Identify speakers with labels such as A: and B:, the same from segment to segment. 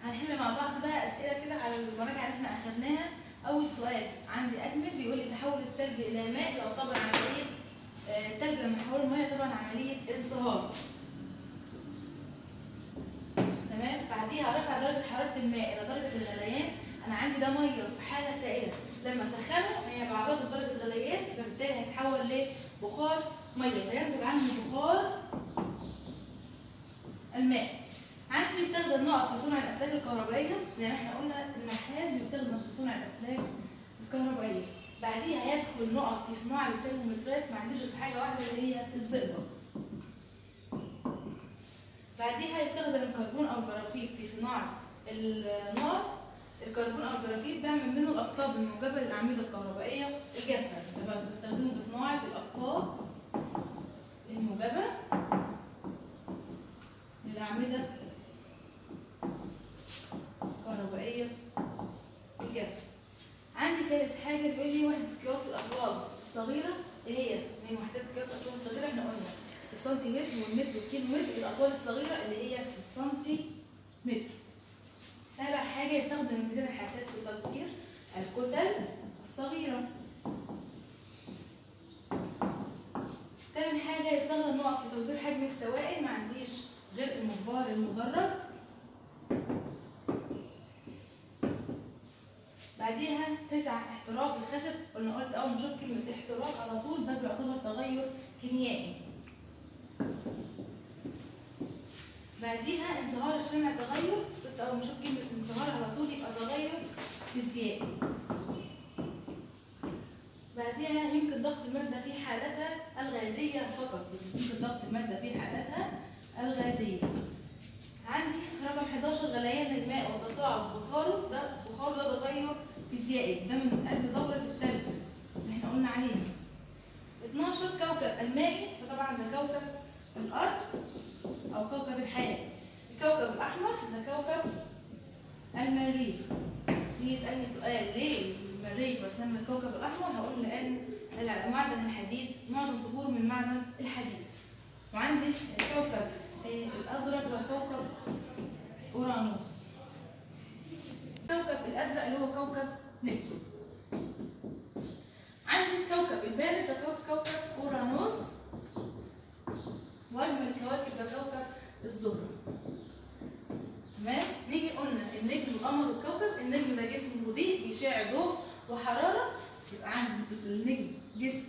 A: هنحل مع بعض بقى اسئله كده على المراجعه اللي احنا اخدناها اول سؤال عندي اجمل بيقول لي تحول الثلج الى ماء يعتبر عمليه آه، الثلج لما يحوله ميه طبعا عمليه انصهار تمام بعديها رفع درجه حراره الماء الى درجه الغليان انا عندي ده ميه في حاله سائله لما اسخنه هي بعرضه لدرجه الغليان فبالتالي هيتحول لبخار ميه فينتج عنه بخار الماء عندي يستخدم نقط في صنع الاسلاك الكهربائيه زي ما احنا قلنا النحاس بيستخدم في صنع الاسلاك الكهربائيه بعديها يدخل نقط في صناعه الترمومترات ما عنديش غير حاجه واحده اللي هي الزئبق بعديها يستخدم الكربون او الجرافيت في صناعه النقط الكربون او الجرافيت بعمل منه الاقطاب الموجبه للاعمده الكهربائيه الجافه تمام بستخدمه في صناعه الاقطاب الموجبه للاعمده الكهربائيه الجافه عندي ثالث حاجه بيقول لي وحده قياس الاطوال الصغيره اللي هي من وحدات قياس الاطوال الصغيره احنا قلنا السنتيمتر والمتر والكيلو متر الاطوال الصغيره اللي هي في السنتي متر سابع حاجه يستخدم الميزان الحساس في تقدير الكتل الصغيره تامن حاجه يستخدم نقط في تقدير حجم السوائل ما عنديش غير المجبار المدرج بعديها تسع احتراق الخشب قلنا قلت اول ما اشوف كلمه احتراق على طول ده بيعتبر تغير كيميائي بعديها انصهار الشمع تغير قلت اول ما اشوف كلمه انصهار على طول يبقى تغير فيزيائي بعديها يمكن ضغط الماده في حالتها الغازيه فقط يمكن ضغط الماده في حالتها الغازيه عندي رقم 11 غليان الماء وتصاعد بخاره ده بخاره ده تغير فيزيائي ده من قلب دوره التلج اللي احنا قلنا عليها 12 كوكب المائي فطبعا ده كوكب الارض او كوكب الحياه الكوكب الاحمر ده كوكب المريخ يجي يسالني سؤال ليه المريخ بسمي الكوكب الاحمر هقول لان معدن الحديد معظم ظهوره من معدن الحديد وعندي الكوكب إيه الازرق ده كوكب اورانوس الكوكب الازرق اللي هو كوكب نبتون عندي الكوكب البارد ده كوكب اورانوس واجمل الكواكب ده كوكب الزهره تمام نيجي قلنا النجم القمر والكوكب النجم ده جسم مضيء بيشع ضوء وحراره يبقى عندي النجم جسم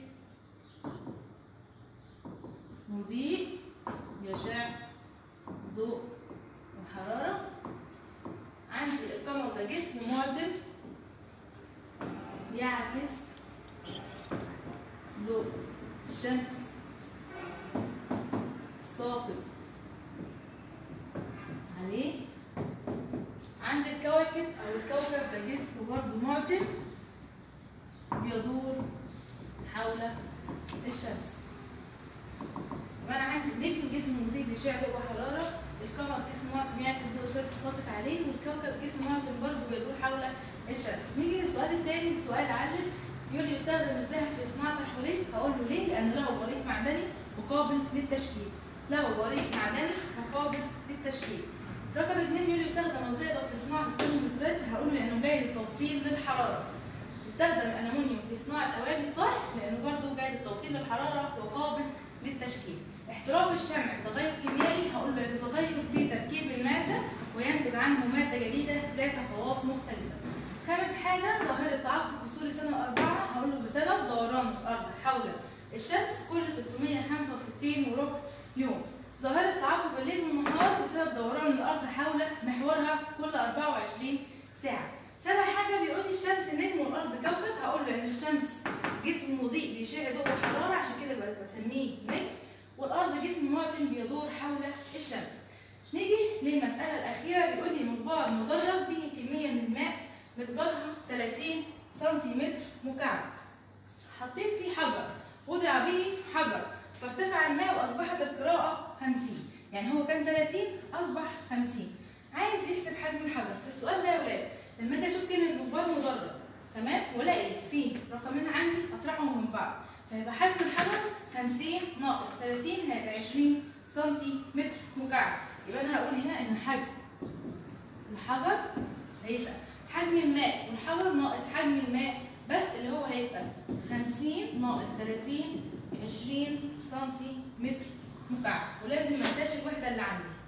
A: مضيء يشع ضوء وحراره عندي القمر ده جسم معدم يعكس ضوء الشمس الساقط عليه عندي الكواكب او الكوكب ده جسم برضه معدم بيدور حول الشمس يبقى انا عندي النجم جسم مضيء بيشع ضوء وحراره القمر جسم معدم يعكس ضوء الشمس الساقط عليه والكوكب جسم معدم برضه بيدور حول الشمس نيجي للسؤال الثاني سؤال علم يقول لي يستخدم الذهب في صناعه الحليق هقول له ليه لان له بريق معدني مقابل للتشكيل له بريق معدني مقابل للتشكيل رقم اثنين بيقول لي يستخدم الزئبق في صناعه الترمومترات هقول له لانه جاي للتوصيل للحراره يستخدم الالومنيوم في صناعه اواني الطهي لانه برضه جاي للتوصيل للحراره وقابل للتشكيل احتراق الشمع تغير كيميائي هقول له تغير في تركيب الماده وينتج عنه ماده جديده ذات خواص مختلفه خامس حاجه ظاهره تعاقب فصول السنه الاربعه هقول له بسبب دوران الارض حول الشمس كل 365 وربع يوم ظاهرة تعاقب الليل والنهار بسبب دوران الأرض حول محورها كل 24 ساعة. سابع حاجة بيقول لي الشمس نجم والأرض كوكب هقول له إن الشمس جسم مضيء بيشع ضوء وحرارة عشان كده بقى بسميه نجم والأرض جسم معتم بيدور حول الشمس. نيجي للمسألة الأخيرة بيقول لي مجبار مدرج به كمية من الماء مقدارها 30 سنتيمتر مكعب. حطيت فيه حجر وضع به حجر فارتفع الماء واصبحت القراءه 50 يعني هو كان 30 اصبح 50 عايز يحسب حجم الحجر في السؤال ده يا ولاد لما اجي اشوف كلمه مجبر مدرج تمام والاقي في رقمين عندي اطرحهم من بعض فيبقى حجم الحجر 50 ناقص 30 هيبقى 20 سنتيمتر مكعب يبقى انا هقول هنا ان حجم الحجر هيبقى حجم الماء والحجر ناقص حجم الماء بس اللي هو هيبقى 50 ناقص 30 20 سنتيمتر مكعب ولازم ما انساش الوحده اللي عندي